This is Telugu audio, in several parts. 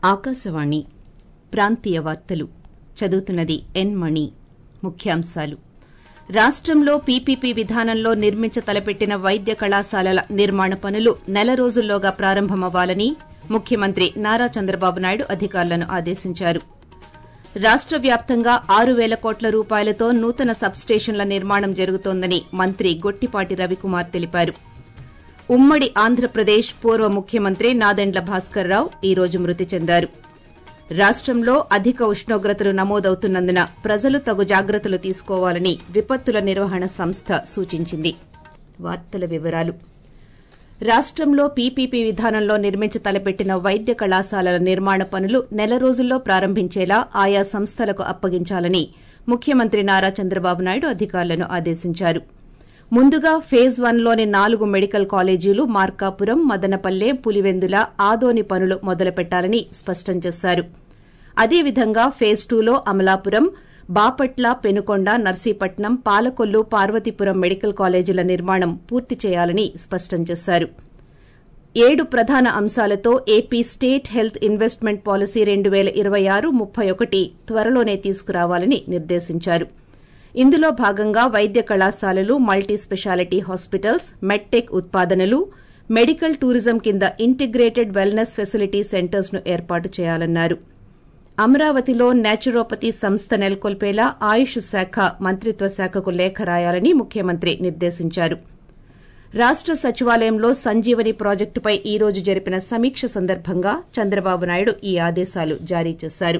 ఆకాశవాణి ప్రాంతీయ వార్తలు చదువుతున్నది ఎన్ మణి ముఖ్యాంశాలు రాష్టంలో పీపీపీ విధానంలో నిర్మించ తలపెట్టిన వైద్య కళాశాలల నిర్మాణ పనులు నెల రోజుల్లోగా ప్రారంభమవ్వాలని ముఖ్యమంత్రి నారా చంద్రబాబు నాయుడు అధికారులను ఆదేశించారు రాష్ట వ్యాప్తంగా ఆరు పేల కోట్ల రూపాయలతో నూతన సబ్స్టేషన్ల నిర్మాణం జరుగుతోందని మంత్రి గొట్టిపాటి రవికుమార్ తెలిపారు ఉమ్మడి ఆంధ్రప్రదేశ్ పూర్వ ముఖ్యమంత్రి నాదెండ్ల భాస్కర్రావు ఈ రోజు మృతి చెందారు రాష్టంలో అధిక ఉష్ణోగ్రతలు నమోదవుతున్నందున ప్రజలు తగు జాగ్రత్తలు తీసుకోవాలని విపత్తుల నిర్వహణ సంస్థ సూచించింది వార్తల వివరాలు రాష్టంలో పీపీపీ విధానంలో నిర్మించ తలపెట్టిన వైద్య కళాశాలల నిర్మాణ పనులు నెల రోజుల్లో ప్రారంభించేలా ఆయా సంస్థలకు అప్పగించాలని ముఖ్యమంత్రి నారా చంద్రబాబు నాయుడు అధికారులను ఆదేశించారు ముందుగా ఫేజ్ వన్లోని నాలుగు మెడికల్ కాలేజీలు మార్కాపురం మదనపల్లె పులివెందుల ఆదోని పనులు మొదలుపెట్టాలని స్పష్టం చేశారు అదేవిధంగా ఫేజ్ టూలో అమలాపురం బాపట్ల పెనుకొండ నర్సీపట్నం పాలకొల్లు పార్వతీపురం మెడికల్ కాలేజీల నిర్మాణం పూర్తి చేయాలని స్పష్టం చేశారు ఏడు ప్రధాన అంశాలతో AP state health investment policy రెండు పేల ఇరవై ఆరు ముప్పై ఒకటి త్వరలోనే తీసుకురావాలని నిర్దేశించారు ఇందులో భాగంగా వైద్య కళాశాలలు మల్టీ స్పెషాలిటీ హాస్పిటల్స్ మెడ్టెక్ ఉత్పాదనలు మెడికల్ టూరిజం కింద ఇంటిగ్రేటెడ్ వెల్నెస్ ఫెసిలిటీ సెంటర్స్ ను ఏర్పాటు చేయాలన్నారు అమరావతిలో నేచురోపతి సంస్థ నెలకొల్పేలా ఆయుష్ శాఖ మంత్రిత్వ శాఖకు లేఖ రాయాలని ముఖ్యమంత్రి నిర్దేశించారు రాష్ట సచివాలయంలో సంజీవని ప్రాజెక్టుపై ఈ రోజు జరిపిన సమీక్ష సందర్భంగా చంద్రబాబు నాయుడు ఈ ఆదేశాలు జారీ చేశారు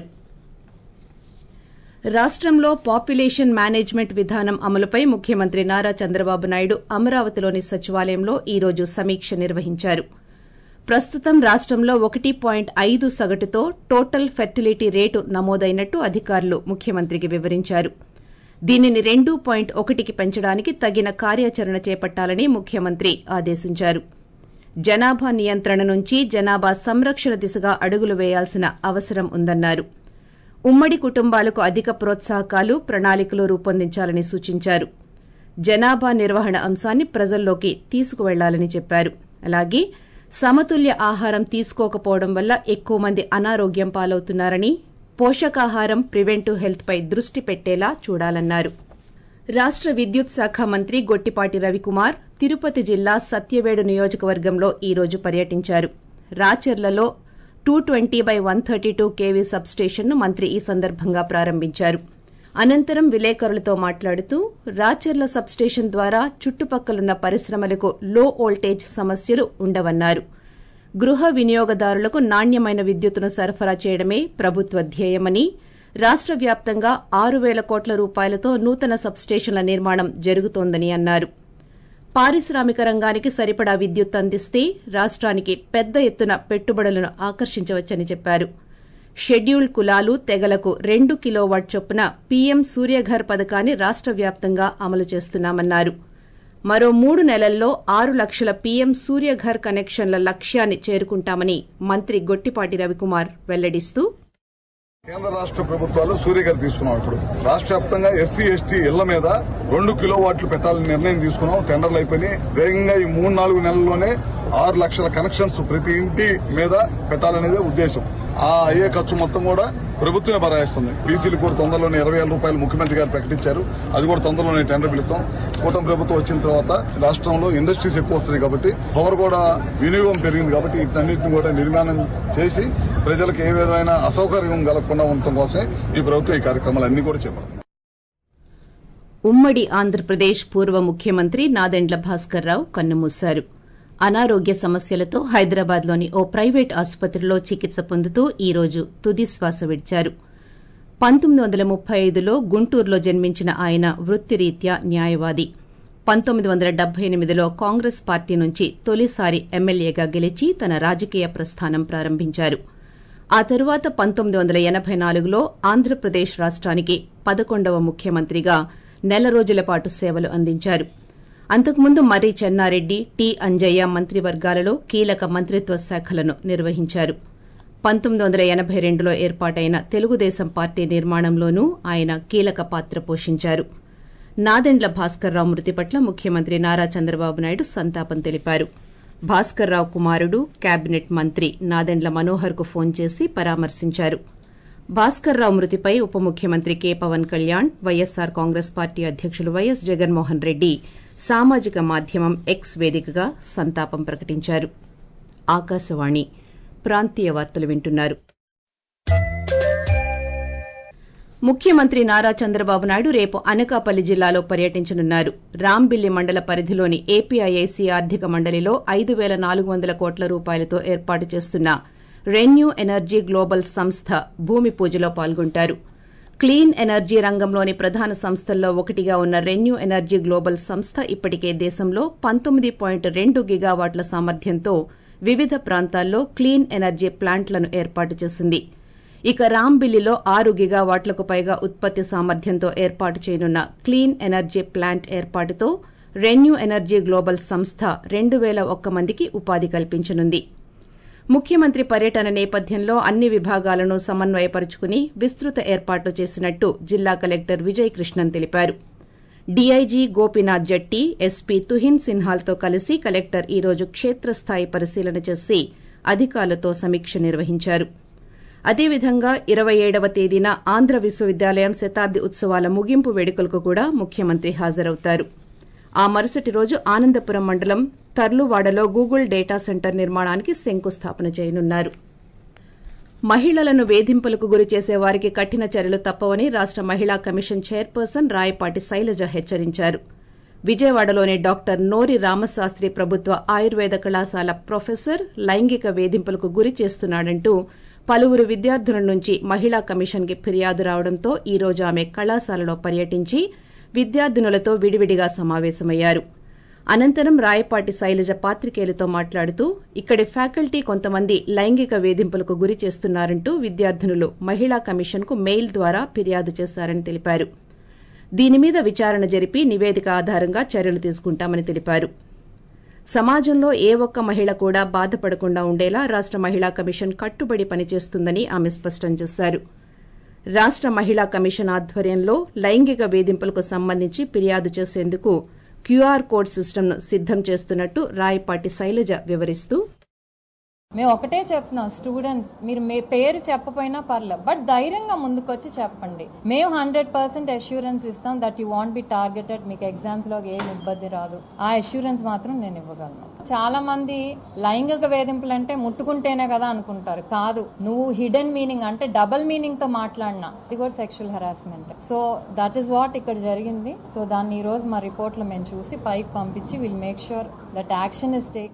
రాష్టంలో పాపులేషన్ మేనేజ్మెంట్ విధానం అమలుపై ముఖ్యమంత్రి నారా చంద్రబాబు నాయుడు అమరావతిలోని సచివాలయంలో ఈ రోజు సమీక్ష నిర్వహించారు ప్రస్తుతం రాష్టంలో ఒకటి పాయింట్ ఐదు సగటుతో టోటల్ ఫెర్టిలిటీ రేటు నమోదైనట్టు అధికారులు ముఖ్యమంత్రికి వివరించారు దీనిని రెండు పాయింట్ ఒకటికి పెంచడానికి తగిన కార్యాచరణ చేపట్టాలని ముఖ్యమంత్రి ఆదేశించారు జనాభా నియంత్రణ నుంచి జనాభా సంరక్షణ దిశగా అడుగులు వేయాల్సిన అవసరం ఉందన్నారు ఉమ్మడి కుటుంబాలకు అధిక ప్రోత్సాహకాలు ప్రణాళికలు రూపొందించాలని సూచించారు జనాభా నిర్వహణ అంశాన్ని ప్రజల్లోకి తీసుకువెళ్లాలని చెప్పారు అలాగే సమతుల్య ఆహారం తీసుకోకపోవడం వల్ల ఎక్కువ మంది అనారోగ్యం పాలవుతున్నారని పోషకాహారం ప్రివెంటివ్ హెల్త్ పై దృష్టి పెట్టేలా చూడాలన్నారు రాష్ట విద్యుత్ శాఖ మంత్రి గొట్టిపాటి రవికుమార్ తిరుపతి జిల్లా సత్యవేడు నియోజకవర్గంలో ఈ రోజు పర్యటించారు రాచర్లలో two twenty by one thirty two KV సబ్స్టేషన్ను మంత్రి ఈ సందర్భంగా ప్రారంభించారు అనంతరం విలేకరులతో మాట్లాడుతూ రాచర్ల సబ్స్టేషన్ ద్వారా చుట్టుపక్కలున్న పరిశ్రమలకు లో వోల్టేజ్ సమస్యలు ఉండవన్నారు గృహ వినియోగదారులకు నాణ్యమైన విద్యుత్తును సరఫరా చేయడమే ప్రభుత్వ ధ్యేయమని రాష్ట వ్యాప్తంగా ఆరు పేల కోట్ల రూపాయలతో నూతన సబ్స్టేషన్ల నిర్మాణం జరుగుతోందని అన్నారు పారిశ్రామిక రంగానికి సరిపడా విద్యుత్ అందిస్తే రాష్టానికి పెద్ద ఎత్తున పెట్టుబడులను ఆకర్షించవచ్చని చెప్పారు షెడ్యూల్డ్ కులాలు తెగలకు రెండు కిలోవాట్ చొప్పున పీఎం సూర్యఘర్ పథకాన్ని రాష్ట వ్యాప్తంగా అమలు చేస్తున్నామన్నారు మరో మూడు నెలల్లో ఆరు లక్షల పీఎం సూర్యఘర్ కనెక్షన్ల లక్ష్యాన్ని చేరుకుంటామని మంత్రి గొట్టిపాటి రవికుమార్ వెల్లడిస్తూ కేంద్ర రాష్ట్ర ప్రభుత్వాలు సూర్యగారు తీసుకున్నాం ఇప్పుడు రాష్ట్ర వ్యాప్తంగా ఎస్సీ ఎస్టీ ఇళ్ల మీద రెండు కిలో వాట్లు పెట్టాలని నిర్ణయం తీసుకున్నాం టెండర్లు అయిపోయి వేగంగా ఈ మూడు నాలుగు నెలల్లోనే ఆరు లక్షల కనెక్షన్స్ ప్రతి ఇంటి మీద పెట్టాలనేదే ఉద్దేశం ఆ అయ్యే ఖర్చు మొత్తం కూడా ప్రభుత్వమే భరాయిస్తుంది బీసీలు కూడా తొందరలోనే ఇరవై వేల రూపాయలు ముఖ్యమంత్రి గారు ప్రకటించారు అది కూడా తొందరలోనే టెండర్ పిలుస్తాం కూటమి ప్రభుత్వం వచ్చిన తర్వాత రాష్ట్రంలో ఇండస్ట్రీస్ ఎక్కువ వస్తున్నాయి కాబట్టి పవర్ కూడా వినియోగం పెరిగింది కాబట్టి వీటన్నిటిని కూడా నిర్మాణం చేసి ప్రజలకు ఏ విధమైన అసౌకర్యం కలగకుండా ఉండటం కోసమే ఈ ప్రభుత్వం ఈ కార్యక్రమాలన్నీ కూడా చేపడుతుంది ఉమ్మడి ఆంధ్రప్రదేశ్ పూర్వ ముఖ్యమంత్రి నాదెండ్ల భాస్కర్రావు కన్నుమూశారు అనారోగ్య సమస్యలతో హైదరాబాద్లోని ఓ ప్రైవేట్ ఆసుపత్రిలో చికిత్స పొందుతూ ఈ రోజు తుది శ్వాస విడిచారు పంతొమ్మిది వందల ముప్పై ఐదులో గుంటూరులో జన్మించిన ఆయన వృత్తిరీత్యా న్యాయవాది పంతొమ్మిది వందల డెబ్బై ఎనిమిదిలో కాంగ్రెస్ పార్టీ నుంచి తొలిసారి ఎమ్మెల్యేగా గెలిచి తన రాజకీయ ప్రస్థానం ప్రారంభించారు ఆ తరువాత పంతొమ్మిది వందల ఎనబై నాలుగులో ఆంధ్రప్రదేశ్ రాష్ట్రానికి పదకొండవ ముఖ్యమంత్రిగా నెల రోజుల పాటు సేవలు అందించారు అంతకుముందు మర్రి చెన్నారెడ్డి టి అంజయ్య మంత్రివర్గాలలో కీలక మంత్రిత్వ శాఖలను నిర్వహించారు పంతొమ్మిది వందల ఎనబై రెండులో ఏర్పాటైన తెలుగుదేశం పార్టీ నిర్మాణంలోనూ ఆయన కీలక పాత్ర పోషించారు నాదెండ్ల భాస్కర్రావు మృతి పట్ల ముఖ్యమంత్రి నారా చంద్రబాబు నాయుడు సంతాపం తెలిపారు భాస్కర్రావు కుమారుడు కేబినెట్ మంత్రి నాదెండ్ల మనోహర్కు ఫోన్ చేసి పరామర్శించారు భాస్కర్రావు మృతిపై ఉప ముఖ్యమంత్రి K Pawan Kalyan YSR Congress party అధ్యకులు వైఎస్ జగన్మోహన్ రెడ్డి సామాజిక మాధ్యమం ఎక్స్ వేదికగా సంతాపం ప్రకటించారు ఆకాశవాణి ప్రాంతీయ వార్తలు వింటున్నారు ముఖ్యమంత్రి నారా చంద్రబాబు నాయుడు రేపు అనకాపల్లి జిల్లాలో పర్యటించనున్నారు రాంబిల్లి మండల పరిధిలోని ఏపీఐఐసీ ఆర్థిక మండలిలో ఐదు పేల నాలుగు వందల కోట్ల రూపాయలతో ఏర్పాటు చేస్తున్న రెన్యూ ఎనర్జీ గ్లోబల్ సంస్థ భూమి పూజలో పాల్గొంటారు క్లీన్ ఎనర్జీ రంగంలోని ప్రధాన సంస్థల్లో ఒకటిగా ఉన్న రెన్యూ ఎనర్జీ గ్లోబల్ సంస్థ ఇప్పటికే దేశంలో పంతొమ్మిది పాయింట్ రెండు గిగావాట్ల సామర్థ్యంతో వివిధ ప్రాంతాల్లో క్లీన్ ఎనర్జీ ప్లాంట్లను ఏర్పాటు చేసింది ఇక రాంబిల్లిలో ఆరు గిగావాట్లకు పైగా ఉత్పత్తి సామర్థ్యంతో ఏర్పాటు చేయనున్న క్లీన్ ఎనర్జీ ప్లాంట్ ఏర్పాటుతో రెన్యూ ఎనర్జీ గ్లోబల్ సంస్థ రెండు పేల ఒక్క మందికి ఉపాధి కల్పించనుంది ముఖ్యమంత్రి పర్యటన నేపథ్యంలో అన్ని విభాగాలను సమన్వయపరుచుకుని విస్తృత ఏర్పాట్లు చేసినట్టు జిల్లా కలెక్టర్ విజయ్ కృష్ణన్ తెలిపారు డీఐజీ గోపీనాథ్ జట్టి ఎస్పీ తుహిన్ సిన్హాల్తో కలిసి కలెక్టర్ ఈ రోజు క్షేత్రస్థాయి పరిశీలన చేసి అధికారులతో సమీక్ష నిర్వహించారు అదేవిధంగా ఇరవై ఏడవ తేదీన ఆంధ్ర విశ్వవిద్యాలయం శతాబ్ది ఉత్సవాల ముగింపు వేడుకలకు కూడా ముఖ్యమంత్రి హాజరవుతారు ఆ మరుసటి రోజు ఆనందపురం మండలం తర్లువాడలో గూగుల్ డేటా సెంటర్ నిర్మాణానికి శంకుస్థాపన చేయనున్నారు మహిళలను వేధింపులకు గురి చేసే వారికి కఠిన చర్యలు తప్పవని రాష్ట మహిళా కమిషన్ చైర్పర్సన్ రాయపాటి శైలజ హెచ్చరించారు విజయవాడలోని డాక్టర్ నోరి రామశాస్త్రి ప్రభుత్వ ఆయుర్వేద కళాశాల ప్రొఫెసర్ లైంగిక వేధింపులకు గురి చేస్తున్నాడంటూ పలువురు విద్యార్థుల నుంచి మహిళా కమిషన్కి ఫిర్యాదు రావడంతో ఈ రోజు ఆమె కళాశాలలో పర్యటించి విద్యార్థినులతో విడివిడిగా సమావేశమయ్యారు అనంతరం రాయపాటి శైలజ పాత్రికేయులతో మాట్లాడుతూ ఇక్కడి ఫ్యాకల్టీ కొంతమంది లైంగిక వేధింపులకు గురి చేస్తున్నారంటూ విద్యార్థినులు మహిళా కమిషన్కు మెయిల్ ద్వారా ఫిర్యాదు చేశారని తెలిపారు దీని మీద విచారణ జరిపి నివేదిక ఆధారంగా చర్యలు తీసుకుంటామని తెలిపారు సమాజంలో ఏ ఒక్క మహిళ కూడా బాధపడకుండా ఉండేలా రాష్ట మహిళా కమిషన్ కట్టుబడి పనిచేస్తుందని ఆమె స్పష్టం చేశారు రాష్ట మహిళా కమిషన్ ఆధ్వర్యంలో లైంగిక వేధింపులకు సంబంధించి ఫిర్యాదు చేసేందుకు క్యూఆర్ కోడ్ సిస్టమ్ను సిద్దం చేస్తున్నట్టు రాయపాటి శైలజ వివరిస్తూ మేము ఒకటే చెప్తున్నాం స్టూడెంట్స్ మీరు మీ పేరు చెప్పపోయినా పర్లేదు బట్ ధైర్యంగా ముందుకొచ్చి చెప్పండి మేము హండ్రెడ్ పర్సెంట్ అష్యూరెన్స్ ఇస్తాం that you want be targeted మీకు ఎగ్జామ్స్ లో ఏం ఇబ్బంది రాదు ఆ అష్యూరెన్స్ మాత్రం నేను ఇవ్వగలను చాలా మంది లైంగిక వేధింపులు అంటే ముట్టుకుంటేనే కదా అనుకుంటారు కాదు నువ్వు హిడెన్ మీనింగ్ అంటే డబుల్ మీనింగ్ తో మాట్లాడినా ఇది కూడా sexual harassment so that is what ఇక్కడ జరిగింది సో దాన్ని ఈ రోజు మా రిపోర్ట్ లో మేము చూసి పైకి పంపించి will make sure that action is take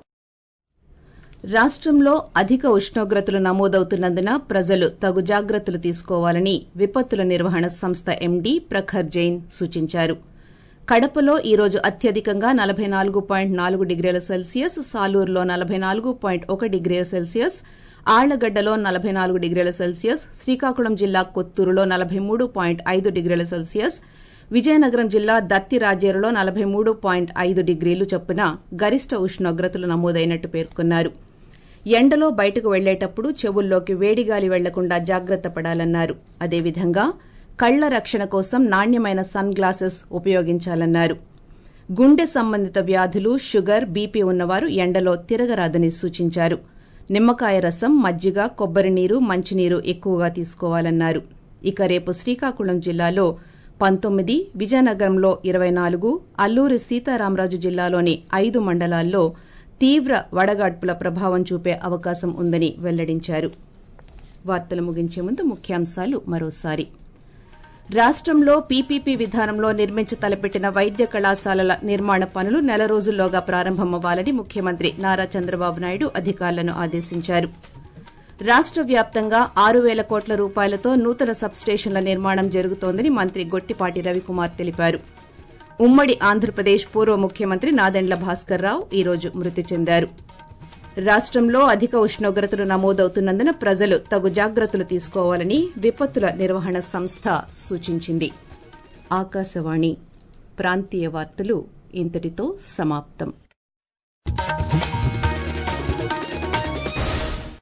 రాష్టంలో అధిక ఉష్ణోగ్రతలు నమోదవుతున్నందున ప్రజలు తగు జాగ్రత్తలు తీసుకోవాలని విపత్తుల నిర్వహణ సంస్థ ఎండీ ప్రఖర్ జైన్ సూచించారు కడపలో ఈ రోజు అత్యధికంగా నలభై నాలుగు పాయింట్ నాలుగు డిగ్రీల సెల్సియస్ సాలూరులో నలభై నాలుగు పాయింట్ ఒక డిగ్రీల సెల్సియస్ ఆళ్లగడ్డలో నలభై నాలుగు డిగ్రీల సెల్సియస్ శ్రీకాకుళం జిల్లా కొత్తూరులో నలభై మూడు పాయింట్ ఐదు డిగ్రీల సెల్సియస్ విజయనగరం జిల్లా దత్తి రాజేరులో నలభై మూడు పాయింట్ ఐదు డిగ్రీలు చొప్పున గరిష్ట ఉష్ణోగ్రతలు నమోదైనట్టు పేర్కొన్నారు ఎండలో బయటకు వెళ్లేటప్పుడు చెవుల్లోకి వేడిగాలి వెళ్లకుండా జాగ్రత్త పడాలన్నారు అదేవిధంగా కళ్ల రక్షణ కోసం నాణ్యమైన సన్ గ్లాసెస్ ఉపయోగించాలన్నారు గుండె సంబంధిత వ్యాధులు షుగర్ బీపీ ఉన్నవారు ఎండలో తిరగరాదని సూచించారు నిమ్మకాయ రసం మజ్జిగ కొబ్బరి నీరు మంచినీరు ఎక్కువగా తీసుకోవాలన్నారు ఇక రేపు శ్రీకాకుళం జిల్లాలో పంతొమ్మిది విజయనగరంలో ఇరవై నాలుగు అల్లూరి సీతారామరాజు జిల్లాలోని ఐదు మండలాల్లో తీవ్ర వడగాడ్పుల ప్రభావం చూపే అవకాశం ఉందని వెల్లడించారు వార్తలు ముగించే ముందు ముఖ్యాంశాలు మరోసారి రాష్టంలో పీపీపీ విధానంలో నిర్మించ తలపెట్టిన వైద్య కళాశాలల నిర్మాణ పనులు నెల రోజుల్లోగా ప్రారంభమవ్వాలని ముఖ్యమంత్రి నారా చంద్రబాబు నాయుడు అధికారులను ఆదేశించారు రాష్ట వ్యాప్తంగా ఆరు పేల కోట్ల రూపాయలతో నూతన సబ్స్టేషన్ల నిర్మాణం జరుగుతోందని మంత్రి గొట్టిపాటి రవికుమార్ తెలిపారు ఉమ్మడి ఆంధ్రప్రదేశ్ పూర్వ ముఖ్యమంత్రి నాదెండ్ల భాస్కర్ రావు ఈ రోజు మృతి చెందారు రాష్టంలో అధిక ఉష్ణోగ్రతలు నమోదవుతున్నందున ప్రజలు తగు జాగ్రత్తలు తీసుకోవాలని విపత్తుల నిర్వహణ సంస్థ సూచించింది ఆకాశవాణి ప్రాంతీయ వార్తలు ఇంతటితో సమాప్తం